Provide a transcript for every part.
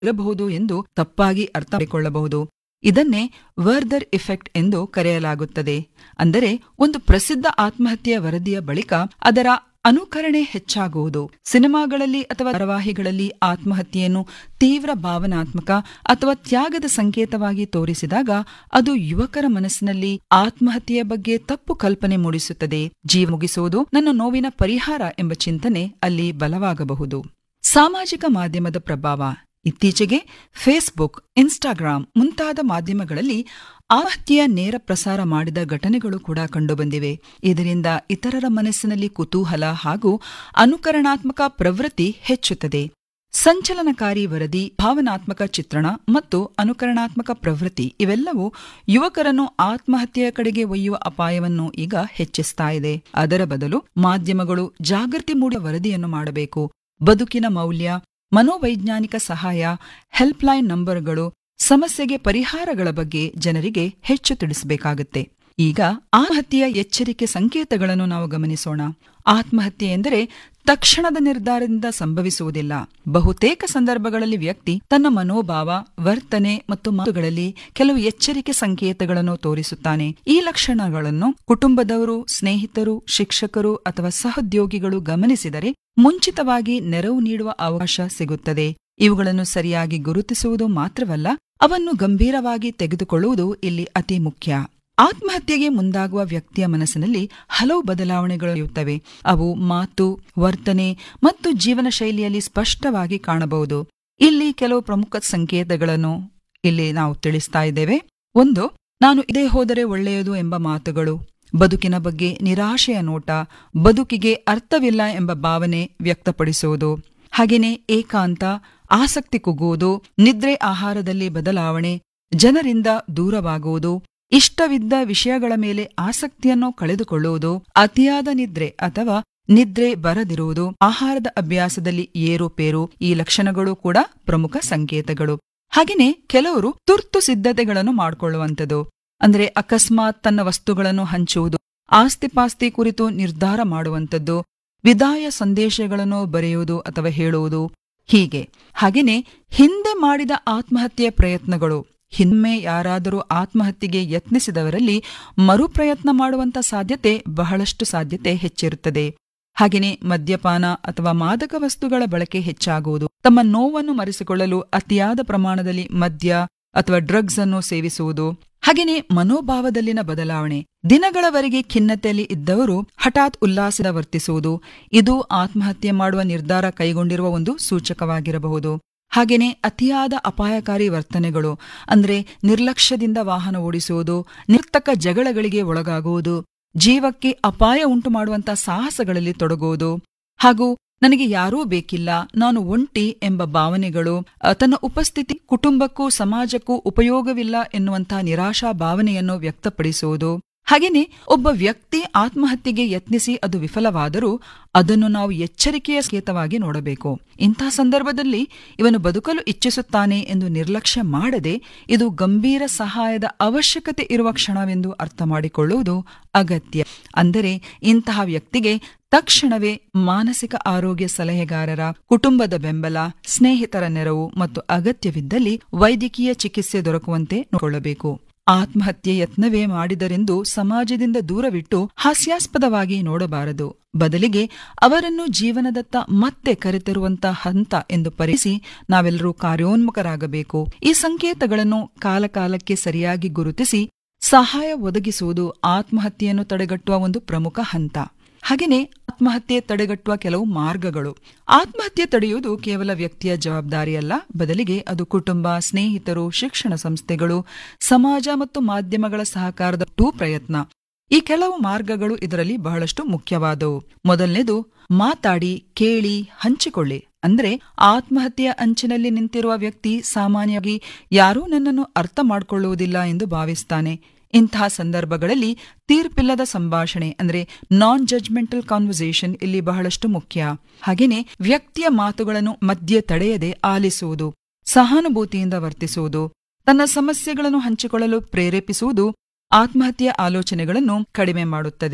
ಇರಬಹುದು ಎಂದು ತಪ್ಪಾಗಿ ಅರ್ಥ ಮಾಡಿಕೊಳ್ಳಬಹುದು ಇದನ್ನೇ ವರ್ದರ್ ಇಫೆಕ್ಟ್ ಎಂದು ಕರೆಯಲಾಗುತ್ತದೆ ಅಂದರೆ ಒಂದು ಪ್ರಸಿದ್ಧ ಆತ್ಮಹತ್ಯೆಯ ವರದಿಯ ಬಳಿಕ ಅದರ ಅನುಕರಣೆ ಹೆಚ್ಚಾಗುವುದು ಸಿನಿಮಾಗಳಲ್ಲಿ ಅಥವಾ ಧಾರಾವಾಹಿಗಳಲ್ಲಿ ಆತ್ಮಹತ್ಯೆಯನ್ನು ತೀವ್ರ ಭಾವನಾತ್ಮಕ ಅಥವಾ ತ್ಯಾಗದ ಸಂಕೇತವಾಗಿ ತೋರಿಸಿದಾಗ ಅದು ಯುವಕರ ಮನಸ್ಸಿನಲ್ಲಿ ಆತ್ಮಹತ್ಯೆಯ ಬಗ್ಗೆ ತಪ್ಪು ಕಲ್ಪನೆ ಮೂಡಿಸುತ್ತದೆ ಜೀವ ಮುಗಿಸುವುದು ನನ್ನ ನೋವಿನ ಪರಿಹಾರ ಎಂಬ ಚಿಂತನೆ ಅಲ್ಲಿ ಬಲವಾಗಬಹುದು ಸಾಮಾಜಿಕ ಮಾಧ್ಯಮದ ಪ್ರಭಾವ ಇತ್ತೀಚೆಗೆ ಫೇಸ್ಬುಕ್ ಇನ್ಸ್ಟಾಗ್ರಾಂ ಮುಂತಾದ ಮಾಧ್ಯಮಗಳಲ್ಲಿ ಆತ್ಮಹತ್ಯೆಯ ನೇರ ಪ್ರಸಾರ ಮಾಡಿದ ಘಟನೆಗಳು ಕೂಡ ಕಂಡುಬಂದಿವೆ ಇದರಿಂದ ಇತರರ ಮನಸ್ಸಿನಲ್ಲಿ ಕುತೂಹಲ ಹಾಗೂ ಅನುಕರಣಾತ್ಮಕ ಪ್ರವೃತ್ತಿ ಹೆಚ್ಚುತ್ತದೆ ಸಂಚಲನಕಾರಿ ವರದಿ ಭಾವನಾತ್ಮಕ ಚಿತ್ರಣ ಮತ್ತು ಅನುಕರಣಾತ್ಮಕ ಪ್ರವೃತ್ತಿ ಇವೆಲ್ಲವೂ ಯುವಕರನ್ನು ಆತ್ಮಹತ್ಯೆಯ ಕಡೆಗೆ ಒಯ್ಯುವ ಅಪಾಯವನ್ನು ಈಗ ಹೆಚ್ಚಿಸ್ತಾ ಇದೆ ಅದರ ಬದಲು ಮಾಧ್ಯಮಗಳು ಜಾಗೃತಿ ಮೂಡುವ ವರದಿಯನ್ನು ಮಾಡಬೇಕು ಬದುಕಿನ ಮೌಲ್ಯ ಮನೋವೈಜ್ಞಾನಿಕ ಸಹಾಯ ಹೆಲ್ಪ್ಲೈನ್ ನಂಬರ್ಗಳು ಸಮಸ್ಯೆಗೆ ಪರಿಹಾರಗಳ ಬಗ್ಗೆ ಜನರಿಗೆ ಹೆಚ್ಚು ತಿಳಿಸಬೇಕಾಗುತ್ತೆ ಈಗ ಆತ್ಮಹತ್ಯೆಯ ಎಚ್ಚರಿಕೆ ಸಂಕೇತಗಳನ್ನು ನಾವು ಗಮನಿಸೋಣ ಆತ್ಮಹತ್ಯೆ ಎಂದರೆ ತಕ್ಷಣದ ನಿರ್ಧಾರದಿಂದ ಸಂಭವಿಸುವುದಿಲ್ಲ ಬಹುತೇಕ ಸಂದರ್ಭಗಳಲ್ಲಿ ವ್ಯಕ್ತಿ ತನ್ನ ಮನೋಭಾವ ವರ್ತನೆ ಮತ್ತು ಮಾತುಗಳಲ್ಲಿ ಕೆಲವು ಎಚ್ಚರಿಕೆ ಸಂಕೇತಗಳನ್ನು ತೋರಿಸುತ್ತಾನೆ ಈ ಲಕ್ಷಣಗಳನ್ನು ಕುಟುಂಬದವರು ಸ್ನೇಹಿತರು ಶಿಕ್ಷಕರು ಅಥವಾ ಸಹೋದ್ಯೋಗಿಗಳು ಗಮನಿಸಿದರೆ ಮುಂಚಿತವಾಗಿ ನೆರವು ನೀಡುವ ಅವಕಾಶ ಸಿಗುತ್ತದೆ ಇವುಗಳನ್ನು ಸರಿಯಾಗಿ ಗುರುತಿಸುವುದು ಮಾತ್ರವಲ್ಲ ಅವನ್ನು ಗಂಭೀರವಾಗಿ ತೆಗೆದುಕೊಳ್ಳುವುದು ಇಲ್ಲಿ ಅತಿ ಮುಖ್ಯ ಆತ್ಮಹತ್ಯೆಗೆ ಮುಂದಾಗುವ ವ್ಯಕ್ತಿಯ ಮನಸ್ಸಿನಲ್ಲಿ ಹಲವು ಬದಲಾವಣೆಗಳು ಇರುತ್ತವೆ ಅವು ಮಾತು ವರ್ತನೆ ಮತ್ತು ಜೀವನ ಶೈಲಿಯಲ್ಲಿ ಸ್ಪಷ್ಟವಾಗಿ ಕಾಣಬಹುದು ಇಲ್ಲಿ ಕೆಲವು ಪ್ರಮುಖ ಸಂಕೇತಗಳನ್ನು ಇಲ್ಲಿ ನಾವು ತಿಳಿಸ್ತಾ ಇದ್ದೇವೆ ಒಂದು ನಾನು ಇದೇ ಹೋದರೆ ಒಳ್ಳೆಯದು ಎಂಬ ಮಾತುಗಳು ಬದುಕಿನ ಬಗ್ಗೆ ನಿರಾಶೆಯ ನೋಟ ಬದುಕಿಗೆ ಅರ್ಥವಿಲ್ಲ ಎಂಬ ಭಾವನೆ ವ್ಯಕ್ತಪಡಿಸುವುದು ಹಾಗೆಯೇ ಏಕಾಂತ ಆಸಕ್ತಿ ಕುಗ್ಗುವುದು ನಿದ್ರೆ ಆಹಾರದಲ್ಲಿ ಬದಲಾವಣೆ ಜನರಿಂದ ದೂರವಾಗುವುದು ಇಷ್ಟವಿದ್ದ ವಿಷಯಗಳ ಮೇಲೆ ಆಸಕ್ತಿಯನ್ನು ಕಳೆದುಕೊಳ್ಳುವುದು ಅತಿಯಾದ ನಿದ್ರೆ ಅಥವಾ ನಿದ್ರೆ ಬರದಿರುವುದು ಆಹಾರದ ಅಭ್ಯಾಸದಲ್ಲಿ ಏರುಪೇರು ಈ ಲಕ್ಷಣಗಳು ಕೂಡ ಪ್ರಮುಖ ಸಂಕೇತಗಳು ಹಾಗೆಯೇ ಕೆಲವರು ತುರ್ತು ಸಿದ್ಧತೆಗಳನ್ನು ಮಾಡಿಕೊಳ್ಳುವಂಥದ್ದು ಅಂದ್ರೆ ಅಕಸ್ಮಾತ್ ತನ್ನ ವಸ್ತುಗಳನ್ನು ಹಂಚುವುದು ಆಸ್ತಿಪಾಸ್ತಿ ಕುರಿತು ನಿರ್ಧಾರ ಮಾಡುವಂಥದ್ದು ವಿದಾಯ ಸಂದೇಶಗಳನ್ನು ಬರೆಯುವುದು ಅಥವಾ ಹೇಳುವುದು ಹೀಗೆ ಹಾಗೆಯೇ ಹಿಂದೆ ಮಾಡಿದ ಆತ್ಮಹತ್ಯೆಯ ಪ್ರಯತ್ನಗಳು ಹಿನ್ಮೆ ಯಾರಾದರೂ ಆತ್ಮಹತ್ಯೆಗೆ ಯತ್ನಿಸಿದವರಲ್ಲಿ ಮರುಪ್ರಯತ್ನ ಮಾಡುವಂತ ಸಾಧ್ಯತೆ ಬಹಳಷ್ಟು ಸಾಧ್ಯತೆ ಹೆಚ್ಚಿರುತ್ತದೆ ಹಾಗೆಯೇ ಮದ್ಯಪಾನ ಅಥವಾ ಮಾದಕ ವಸ್ತುಗಳ ಬಳಕೆ ಹೆಚ್ಚಾಗುವುದು ತಮ್ಮ ನೋವನ್ನು ಮರೆಸಿಕೊಳ್ಳಲು ಅತಿಯಾದ ಪ್ರಮಾಣದಲ್ಲಿ ಮದ್ಯ ಅಥವಾ ಡ್ರಗ್ಸ್ ಅನ್ನು ಸೇವಿಸುವುದು ಹಾಗೆಯೇ ಮನೋಭಾವದಲ್ಲಿನ ಬದಲಾವಣೆ ದಿನಗಳವರೆಗೆ ಖಿನ್ನತೆಯಲ್ಲಿ ಇದ್ದವರು ಹಠಾತ್ ಉಲ್ಲಾಸದ ವರ್ತಿಸುವುದು ಇದು ಆತ್ಮಹತ್ಯೆ ಮಾಡುವ ನಿರ್ಧಾರ ಕೈಗೊಂಡಿರುವ ಒಂದು ಸೂಚಕವಾಗಿರಬಹುದು ಹಾಗೆಯೇ ಅತಿಯಾದ ಅಪಾಯಕಾರಿ ವರ್ತನೆಗಳು ಅಂದ್ರೆ ನಿರ್ಲಕ್ಷ್ಯದಿಂದ ವಾಹನ ಓಡಿಸುವುದು ನಿರ್ತಕ ಜಗಳಗಳಿಗೆ ಒಳಗಾಗುವುದು ಜೀವಕ್ಕೆ ಅಪಾಯ ಉಂಟು ಮಾಡುವಂತ ಸಾಹಸಗಳಲ್ಲಿ ತೊಡಗುವುದು ಹಾಗೂ ನನಗೆ ಯಾರೂ ಬೇಕಿಲ್ಲ ನಾನು ಒಂಟಿ ಎಂಬ ಭಾವನೆಗಳು ತನ್ನ ಉಪಸ್ಥಿತಿ ಕುಟುಂಬಕ್ಕೂ ಸಮಾಜಕ್ಕೂ ಉಪಯೋಗವಿಲ್ಲ ಎನ್ನುವಂತಹ ನಿರಾಶಾ ಭಾವನೆಯನ್ನು ವ್ಯಕ್ತಪಡಿಸುವುದು ಹಾಗೆಯೇ ಒಬ್ಬ ವ್ಯಕ್ತಿ ಆತ್ಮಹತ್ಯೆಗೆ ಯತ್ನಿಸಿ ಅದು ವಿಫಲವಾದರೂ ಅದನ್ನು ನಾವು ಎಚ್ಚರಿಕೆಯ ಸಂಕೇತವಾಗಿ ನೋಡಬೇಕು ಇಂತಹ ಸಂದರ್ಭದಲ್ಲಿ ಇವನು ಬದುಕಲು ಇಚ್ಛಿಸುತ್ತಾನೆ ಎಂದು ನಿರ್ಲಕ್ಷ್ಯ ಮಾಡದೆ ಇದು ಗಂಭೀರ ಸಹಾಯದ ಅವಶ್ಯಕತೆ ಇರುವ ಕ್ಷಣವೆಂದು ಅರ್ಥ ಮಾಡಿಕೊಳ್ಳುವುದು ಅಗತ್ಯ ಅಂದರೆ ಇಂತಹ ವ್ಯಕ್ತಿಗೆ ತಕ್ಷಣವೇ ಮಾನಸಿಕ ಆರೋಗ್ಯ ಸಲಹೆಗಾರರ ಕುಟುಂಬದ ಬೆಂಬಲ ಸ್ನೇಹಿತರ ನೆರವು ಮತ್ತು ಅಗತ್ಯವಿದ್ದಲ್ಲಿ ವೈದ್ಯಕೀಯ ಚಿಕಿತ್ಸೆ ದೊರಕುವಂತೆ ನೋಡಿಕೊಳ್ಳಬೇಕು ಆತ್ಮಹತ್ಯೆ ಯತ್ನವೇ ಮಾಡಿದರೆಂದು ಸಮಾಜದಿಂದ ದೂರವಿಟ್ಟು ಹಾಸ್ಯಾಸ್ಪದವಾಗಿ ನೋಡಬಾರದು ಬದಲಿಗೆ ಅವರನ್ನು ಜೀವನದತ್ತ ಮತ್ತೆ ಕರೆತರುವಂತ ಹಂತ ಎಂದು ಪರಿಸಿ ನಾವೆಲ್ಲರೂ ಕಾರ್ಯೋನ್ಮುಖರಾಗಬೇಕು ಈ ಸಂಕೇತಗಳನ್ನು ಕಾಲಕಾಲಕ್ಕೆ ಸರಿಯಾಗಿ ಗುರುತಿಸಿ ಸಹಾಯ ಒದಗಿಸುವುದು ಆತ್ಮಹತ್ಯೆಯನ್ನು ತಡೆಗಟ್ಟುವ ಒಂದು ಪ್ರಮುಖ ಹಂತ ಹಾಗೆಯೇ ಆತ್ಮಹತ್ಯೆ ತಡೆಗಟ್ಟುವ ಕೆಲವು ಮಾರ್ಗಗಳು ಆತ್ಮಹತ್ಯೆ ತಡೆಯುವುದು ಕೇವಲ ವ್ಯಕ್ತಿಯ ಜವಾಬ್ದಾರಿಯಲ್ಲ ಬದಲಿಗೆ ಅದು ಕುಟುಂಬ ಸ್ನೇಹಿತರು ಶಿಕ್ಷಣ ಸಂಸ್ಥೆಗಳು ಸಮಾಜ ಮತ್ತು ಮಾಧ್ಯಮಗಳ ಸಹಕಾರದ ಟೂ ಪ್ರಯತ್ನ ಈ ಕೆಲವು ಮಾರ್ಗಗಳು ಇದರಲ್ಲಿ ಬಹಳಷ್ಟು ಮುಖ್ಯವಾದವು ಮೊದಲನೇದು ಮಾತಾಡಿ ಕೇಳಿ ಹಂಚಿಕೊಳ್ಳಿ ಅಂದ್ರೆ ಆತ್ಮಹತ್ಯೆಯ ಅಂಚಿನಲ್ಲಿ ನಿಂತಿರುವ ವ್ಯಕ್ತಿ ಸಾಮಾನ್ಯವಾಗಿ ಯಾರೂ ನನ್ನನ್ನು ಅರ್ಥ ಮಾಡಿಕೊಳ್ಳುವುದಿಲ್ಲ ಎಂದು ಭಾವಿಸ್ತಾನೆ ಇಂತಹ ಸಂದರ್ಭಗಳಲ್ಲಿ ತೀರ್ಪಿಲ್ಲದ ಸಂಭಾಷಣೆ ಅಂದ್ರೆ ನಾನ್ ಜಜ್ಮೆಂಟಲ್ ಕಾನ್ವರ್ಸೇಷನ್ ಇಲ್ಲಿ ಬಹಳಷ್ಟು ಮುಖ್ಯ ಹಾಗೇನೆ ವ್ಯಕ್ತಿಯ ಮಾತುಗಳನ್ನು ಮಧ್ಯೆ ತಡೆಯದೆ ಆಲಿಸುವುದು ಸಹಾನುಭೂತಿಯಿಂದ ವರ್ತಿಸುವುದು ತನ್ನ ಸಮಸ್ಯೆಗಳನ್ನು ಹಂಚಿಕೊಳ್ಳಲು ಪ್ರೇರೇಪಿಸುವುದು ಆತ್ಮಹತ್ಯೆಯ ಆಲೋಚನೆಗಳನ್ನು ಕಡಿಮೆ ಮಾಡುತ್ತದೆ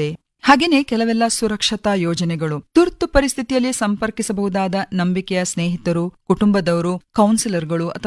ಹಾಗೇನೆ ಕೆಲವೆಲ್ಲ ಸುರಕ್ಷತಾ ಯೋಜನೆಗಳು ತುರ್ತು ಪರಿಸ್ಥಿತಿಯಲ್ಲಿ ಸಂಪರ್ಕಿಸಬಹುದಾದ ನಂಬಿಕೆಯ ಸ್ನೇಹಿತರು ಕುಟುಂಬದವರು ಕೌನ್ಸಿಲರ್ಗಳು